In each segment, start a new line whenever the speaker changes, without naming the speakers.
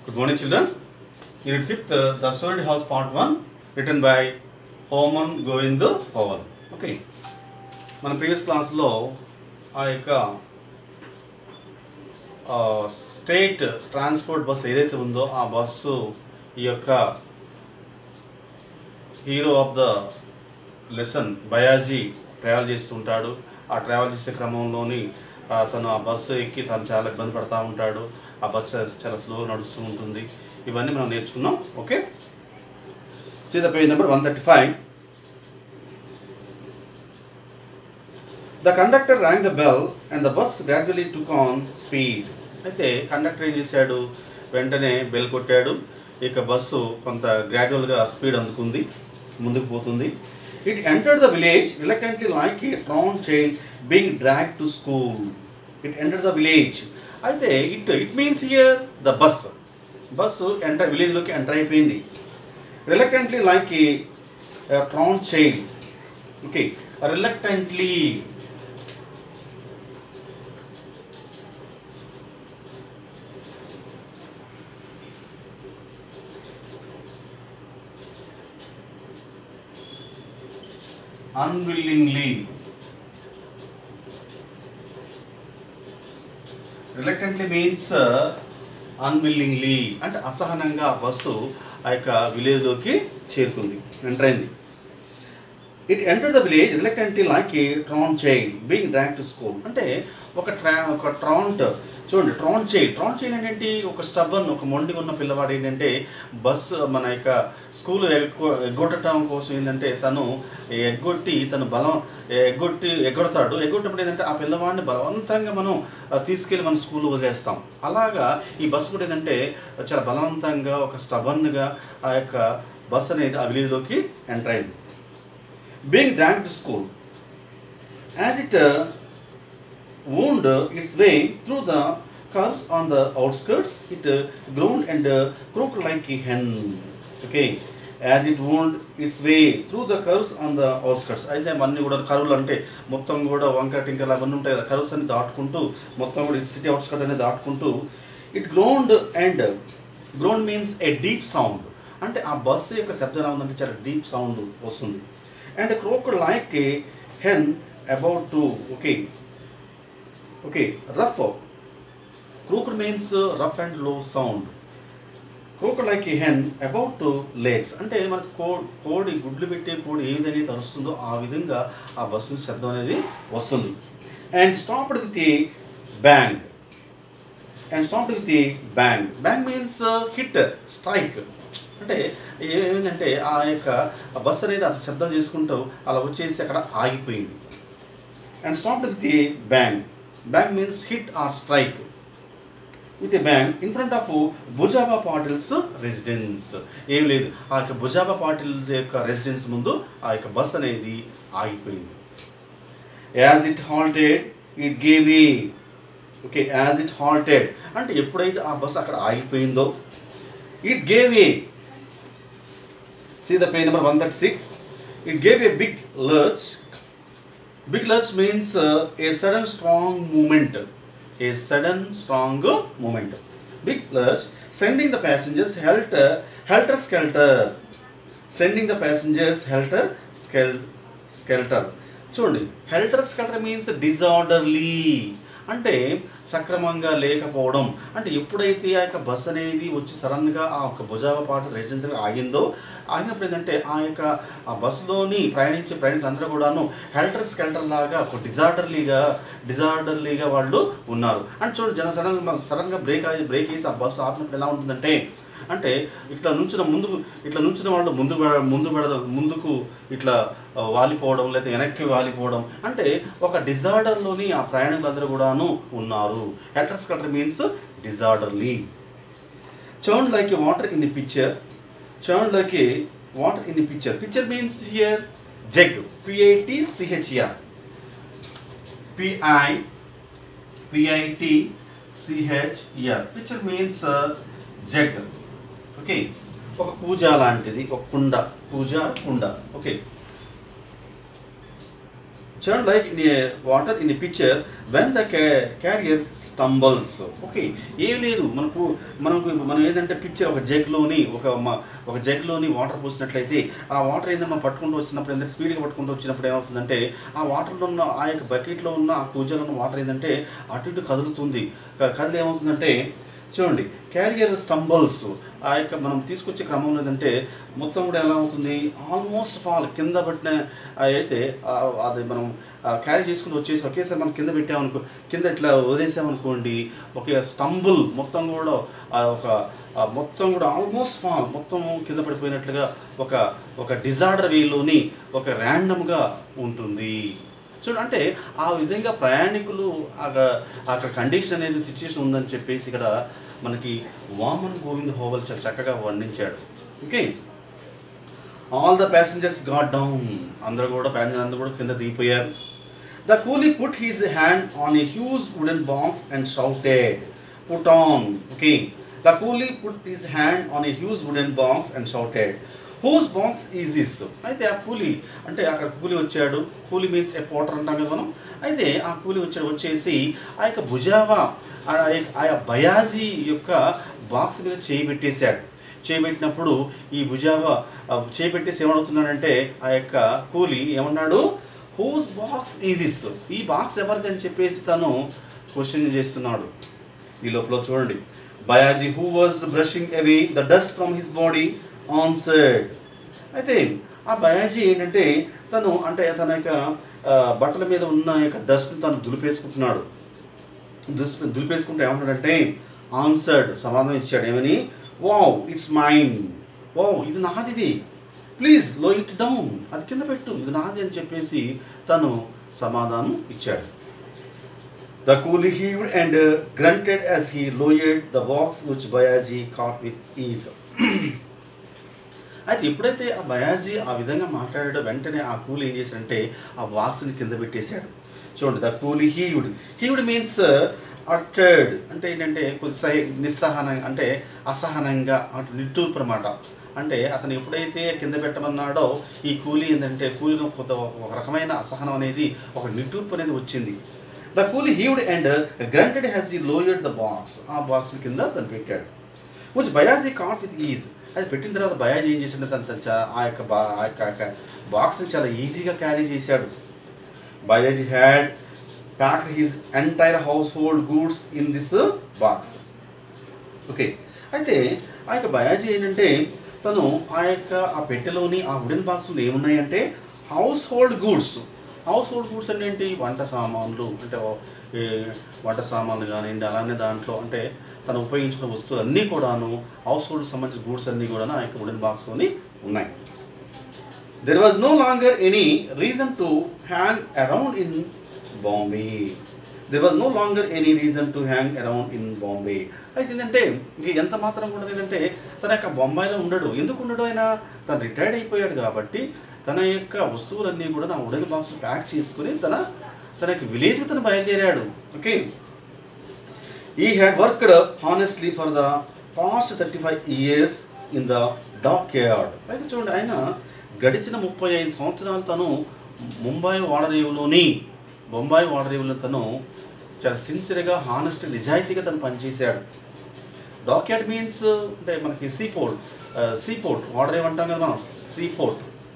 Good morning, children. Unit 5th, uh, The Story House Part 1, written by Homan Govind Paval. Okay. మన previous క్లాస్లో ఆ యొక్క state transport bus ఏదైతే ఉందో ఆ బస్సు ఈ యొక్క hero of the lesson Bayaji travel చేస్తుంటాడు ఆ ట్రావెల్ చేసే క్రమంలోని ఆ, తను ఆ బస్సు ఎక్కి తను చాలా ఇబ్బంది పడతా ఉంటాడు ఆ బస్సు చాలా స్లో నడుస్తూ ఉంటుంది ఇవన్నీ మనం నేర్చుకున్నాం okay see the page number one thirty five the conductor rang the bell and the bus gradually took on speed అయితే కండక్టర్ ఏం చేశాడు వెంటనే బెల్ కొట్టాడు ఇక బస్సు కొంత గ్రాడ్యువల్గా స్పీడ్ అందుకుంది ముందుకు పోతుంది it enter the village reluctantly like a truant child being drag to school it enter the village అయితే it it means here the bus bus enter విలేజ్లోకి ఎంటర్ అయిపోయింది reluctantly like a truant child okay reluctantly unwillingly reluctantly means unwillingly అంటే అసహనంగా ఆ bus ఆ యొక్క విలేజ్లోకి చేరుకుంది enter అయింది it enter the village reluctantly like a truant child being drag to school అంటే ఒక ట్రా ఒక ట్రాంట్ చూడండి ట్రాన్ చైల్డ్ ట్రాన్ చైల్డ్ ఏంటంటే ఒక స్టబన్ ఒక మొండి ఉన్న పిల్లవాడు ఏంటంటే బస్ మన యొక్క స్కూల్ ఎగ్గొ ఎగ్గొట్టడం కోసం ఏంటంటే తను ఎగ్గొట్టి తను బలం ఎగ్గొట్టి ఎగ్గొడతాడు ఎగ్గొట్టినప్పుడు ఏంటంటే ఆ పిల్లవాడిని బలవంతంగా మనం ఆ, తీసుకెళ్ళి మన స్కూల్ వదిలేస్తాం అలాగా ఈ బస్సు కూడా ఏంటంటే చాలా బలవంతంగా ఒక స్టబన్గా ఆ యొక్క బస్ అనేది ఆ విలేజ్లోకి ఎంటర్ అయింది being drank to school as it wound uh, its way through the curves on the outskirts. It uh, groaned and uh, croaked like a hen. Okay. As it wound its way through the curves on the outskirts అయితే అవన్నీ కూడా కరువులు అంటే మొత్తం కూడా వంకర టింకర్లు అవన్నీ ఉంటాయి కదా కర్వ్స్ అన్ని దాటుకుంటూ మొత్తం కూడా సిటీ అవుట్స్కట్ అనేది దాటుకుంటూ it ground and ground means a deep sound అంటే ఆ బస్సు యొక్క శబ్దం ఎలా ఉందంటే చాలా డీప్ సౌండ్ వస్తుంది and croak like a hen about to okay okay rough crooked means rough and low sound crooked like a hen about to legs అంటే మనకు కో కోడి గుడ్లు పెట్టే కోడి ఏ విధంగా అయితే అరుస్తుందో ఆ విధంగా ఆ బస్సు శబ్దం అనేది వస్తుంది and stopped with a bang and stopped with a bang bang means hit strike అంటే ఏమైందంటే ఆ యొక్క ఆ బస్సు అనేది అది శబ్దం చేసుకుంటూ అలా వచ్చేసి అక్కడ ఆగిపోయింది and stopped with a bang bang means hit or strike with a bang in front of Bhujaba Patil's residence ఏం లేదు ఆ యొక్క భుజాబా పాటిల్స్ యొక్క రెసిడెన్స్ ముందు ఆ యొక్క బస్ అనేది ఆగిపోయింది as it halted it gave a okay as it halted అంటే ఎప్పుడైతే ఆ బస్ అక్కడ ఆగిపోయిందో it gave a see the page number one thirty six it gave a big lurch Big lurch means uh, a sudden strong movement. A sudden strong movement. Big lurch sending the passengers helter helter skelter. Sending the passengers helter skel skelter. చూడండి హెల్టర్ skelter means disorderly అంటే సక్రమంగా లేకపోవడం అంటే ఎప్పుడైతే ఆ యొక్క bus అనేది వచ్చి సడన్గా ఆ యొక్క భుజావ పాట రెసిడెన్సీగా ఆగిందో ఆగినప్పుడు ఏంటంటే ఆ యొక్క ఆ బస్సులోని ప్రయాణించే ప్రయాణికులందరూ కూడాను హెల్టర్ స్కెల్టర్ లాగా ఒక డిజార్డర్లీగా డిజార్డర్లీగా వాళ్ళు ఉన్నారు అంటే చూడండి జన సడన్ సడన్గా బ్రేక్ అయ్యి బ్రేక్ వేసి ఆ బస్సు ఆపినప్పుడు ఎలా ఉంటుందంటే అంటే ఇట్లా నుంచిన ముందుకు ఇట్లా నుంచిన వాళ్ళు ముందు పెడ- ముందు పెడద ముందుకు ఇట్లా ఆ, వాలిపోవడం లేదా వెనక్కి వాలిపోవడం అంటే ఒక డిజార్డర్లోని ఆ ప్రయాణికులందరూ కూడాను ఉన్నారు helter skelter means disorderly churn like a water in the picture churn like a water in the picture picture means here jug P I T C H R P I P I T C H R picture means jug okay ఒక పూజ లాంటిది ఒక కుండ పూజ కుండ okay churn like in a water in a pitcher when the ca- carrier stumbles okay ఏం లేదు మనకు మనకు మనం ఏంటంటే పిక్చర్ ఒక జగ్లోని ఒక మ- ఒక జగ్లోని వాటర్ పోసినట్లయితే ఆ వాటర్ ఏంటంటే మనం పట్టుకుంటూ వచ్చినప్పుడు ఏంటంటే స్పీడ్గా పట్టుకుంటూ వచ్చినప్పుడు ఏమవుతుందంటే ఆ వాటర్లో ఉన్న ఆ యొక్క బకెట్లో ఉన్న ఆ కూజలో ఉన్న వాటర్ ఏంటంటే అటు ఇటు కదులుతుంది క- కదిలి ఏమవుతుందంటే చూడండి క్యారియర్ స్టంబల్స్ ఆ యొక్క మనం తీసుకొచ్చే క్రమంలో ఏంటంటే మొత్తం కూడా ఎలా అవుతుంది ఆల్మోస్ట్ ఫాల్ కింద పట్టిన ఆ అయితే ఆ అది మనం క్యారీ చేసుకుని వచ్చేసి ఒకేసారి మనం కింద పెట్టామనుకో కింద ఇట్లా వదిలేసామనుకోండి ఒక స్టంబుల్ మొత్తం కూడా ఆ ఒక ఆ మొత్తం కూడా ఆల్మోస్ట్ ఫాల్ మొత్తం కింద పడిపోయినట్లుగా ఒక ఒక డిజార్డర్ వేలోని ఒక ర్యాండమ్గా ఉంటుంది చూడండి అంటే ఆ విధంగా ప్రయాణికులు అక్కడ అక్కడ కండిషన్ అనేది సిచ్యుయేషన్ ఉందని చెప్పేసి ఇక్కడ మనకి వామన్ గోవింద్ హోవల్ చాలా చక్కగా వర్ణించాడు okay all the passengers got down అందరూ కూడా ప్యాసింజర్ అందరూ కూడా కింద దిగిపోయారు the coolie put his hand on a huge wooden box and shouted put on okay the coolie put his hand on a huge wooden box and shouted whose box is this అయితే ఆ కూలీ అంటే అక్కడ కూలీ వచ్చాడు కూలీ means ఏ Potter అంటాం కదా మనం అయితే ఆ కూలీ వచ్చాడు వచ్చేసి ఆ యొక్క భుజావా ఆ యొక్క- ఆ యొక్క బయాజీ యొక్క బాక్స్ మీద చేయి పెట్టేశాడు చేయబెట్టినప్పుడు ఈ భుజావా ఆ చేయి పెట్టేసి ఏమవుతున్నాడంటే ఆ యొక్క కూలీ ఏమన్నాడు హూస్ బాక్స్ ఈ దిస్ ఈ బాక్స్ ఎవరిది అని చెప్పేసి తను క్వశ్చన్ చేస్తున్నాడు ఈ లోపల చూడండి Bayaji who was brushing away the dust from his body answered అయితే ఆ బయాజీ ఏంటంటే తను అంటే తన యొక్క ఆ, బట్టల మీద ఉన్న యొక్క డస్ట్ని తను దులిపేసుకుంటున్నాడు దుస్ దులిపేసుకుంటే ఏమంటాడంటే ఆన్సర్డ్ సమాధానం ఇచ్చాడు ఏమని వావ్ ఇట్స్ మైన్ వావ్ ఇది నాది ఇది ప్లీజ్ లో ఇట్ డౌన్ అది కింద పెట్టు ఇది నాది అని చెప్పేసి తను సమాధానం ఇచ్చాడు the coolie heaved and grunted as he lowered the box which Bayaji caught with ease అయితే ఎప్పుడైతే ఆ బయాజీ ఆ విధంగా మాట్లాడాడో వెంటనే ఆ కూలీ ఏం చేశాడంటే ఆ బాక్స్ని కింద పెట్టేశాడు చూడండి ద కూలీ హీవుడ్ హీవుడ్ మీన్స్ అటర్డ్ అంటే ఏంటంటే కొద్దిసై నిస్సహనంగా అంటే అసహనంగా అంటే నిట్టూర్పు అనమాట అంటే అతను ఎప్పుడైతే కింద పెట్టమన్నాడో ఈ కూలీ ఏంటంటే కూలీలో కొంత ఒక రకమైన అసహనం అనేది ఒక నిట్టూర్పు అనేది వచ్చింది ద కూలీ హీవుడ్ and grunted as he lowered the box ఆ బాక్స్ కింద తను పెట్టాడు which Bayaji caught with ease అది పెట్టిన తర్వాత బయాజీ ఏం చేసిండే తను తను చా- ఆ యొక్క బా ఆ యొక్క బాక్స్ని చాలా ఈజీగా క్యారీ చేశాడు Bayaji had packed his entire household goods in this box okay అయితే ఆ యొక్క బయాజీ ఏంటంటే తను ఆ యొక్క ఆ పెట్టెలోని ఆ వుడెన్ బాక్స్లో ఏమున్నాయంటే household goods household goods అంటే ఏంటి వంట సామాన్లు అంటే ఓ- ఈ వంట సామాన్లు కానివ్వండి అలానే దాంట్లో అంటే తను ఉపయోగించిన వస్తువులు అన్నీ కూడాను హౌస్ హోల్డ్ సంబంధించిన గూడ్స్ అన్నీ కూడా ఆ యొక్క వుడెన్ బాక్స్లోని ఉన్నాయి there was no longer any reason to hang around in Bombay there was no longer any reason to hang around in Bombay అయితే ఏంటంటే ఇంక ఎంత మాత్రం కూడా ఏంటంటే తన యొక్క బొంబాయిలో ఉండడు ఎందుకు ఉండడు ఆయన తను రిటైర్డ్ అయిపోయాడు కాబట్టి తన యొక్క వస్తువులన్నీ కూడా నా ఉడని బాక్స్ ప్యాక్ చేసుకుని తన తన యొక్క విలేజ్కి తను బయలుదేరాడు okay he had worked honestly for the past thirty five years in the dockyard అయితే చూడండి ఆయన గడిచిన ముప్పై ఐదు సంవత్సరాలు తను ముంబై వాడరేవులోని బొంబాయి వాడరేవులో తను చాలా సిన్సియర్గా హానెస్ట్ నిజాయితీగా తను పనిచేశాడు డాక్ యార్డ్ మీన్స్ అంటే మనకి సీ పోర్ట్ సీ పోర్ట్ వాడరేవు అంటాం కదా మనం sea port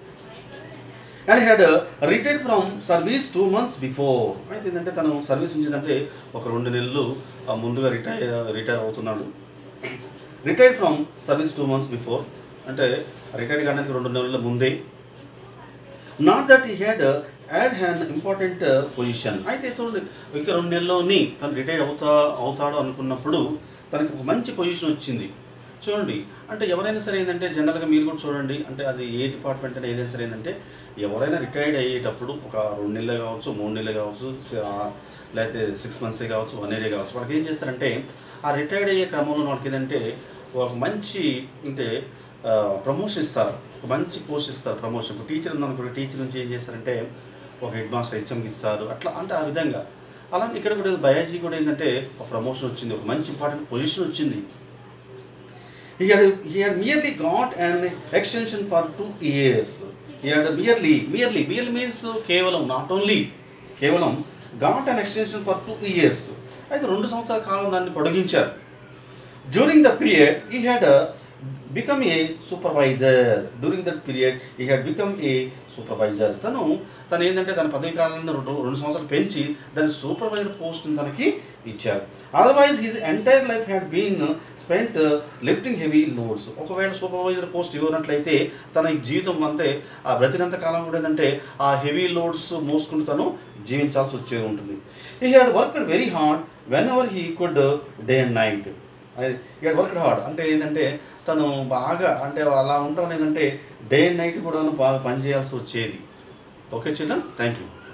and had retired from service two months before అయితే ఏంటంటే తను సర్వీస్ ఉంచిందంటే ఒక రెండు నెలలు ఆ, ముందుగా రిటైర్ రిటైర్ అవుతున్నాడు retired from service two months before అంటే రిటైర్ కావడానికి రెండు నెలల ముందే not that he had had an important position అయితే చూడండి ఇంకా రెండు నెలల్లోని తను రిటైర్ అవుతా అవుతాడు అనుకున్నప్పుడు తనకి ఒక మంచి పొజిషన్ వచ్చింది చూడండి అంటే ఎవరైనా సరే ఏంటంటే జనరల్గా మీరు కూడా చూడండి అంటే అది ఏ డిపార్ట్మెంట్ అయినా ఏదైనా సరే ఏంటంటే ఎవరైనా రిటైర్డ్ అయ్యేటప్పుడు ఒక రెండు నెలలు కావచ్చు మూడు నెలలు కావచ్చు స- ఆ, లేకపోతే సిక్స్ మంత్సే కావచ్చు వన్ ఇయర్ కావచ్చు వాళ్ళకి ఏం చేస్తారంటే ఆ రిటైర్డ్ అయ్యే క్రమంలో వాళ్ళకి ఏంటంటే ఒక మంచి అంటే ప్రమోషన్ ఇస్తారు ఒక మంచి పోస్ట్ ఇస్తారు ప్రమోషన్ ఇప్పుడు టీచర్ ఉందనుకోండి టీచర్ నుంచి ఏం చేస్తారంటే ఒక హెడ్ మాస్టర్ హెచ్ఎంకి ఇస్తారు అట్లా అంటే ఆ విధంగా అలా ఇక్కడ కూడా బయాలజీ కూడా ఏంటంటే ఒక ప్రమోషన్ వచ్చింది ఒక మంచి ఇంపార్టెంట్ పొజిషన్ వచ్చింది he had he had merely got an extension for two years he had merely merely merely means కేవలం నాట్ ఓన్లీ కేవలం got an extension for two years అయితే రెండు సంవత్సరాల కాలం దాన్ని పొడిగించారు during the period he had become a supervisor during that period he had become a supervisor తను తను ఏంటంటే తన పదవి కాలాన్ని రెండు రెండు సంవత్సరాలు పెంచి దాని సూపర్వైజర్ పోస్ట్ని తనకి ఇచ్చారు otherwise his entire life had been spent lifting heavy loads ఒకవేళ సూపర్వైజర్ పోస్ట్ ఇవ్వనట్లయితే తన ఈ జీవితం అంతే ఆ బ్రతినంత కాలం కూడా ఏంటంటే ఆ హెవీ లోడ్స్ మోసుకుంటూ తను జీవించాల్సి వచ్చేది ఉంటుంది he had work very hard whenever he could day and night he had work hard అంటే ఏంటంటే తను బాగా అంటే అలా ఉండడం ఏంటంటే డే అండ్ నైట్ కూడా బాగా పనిచేయాల్సి వచ్చేది ఓకే చిల్డ్రన్ థ్యాంక్ యూ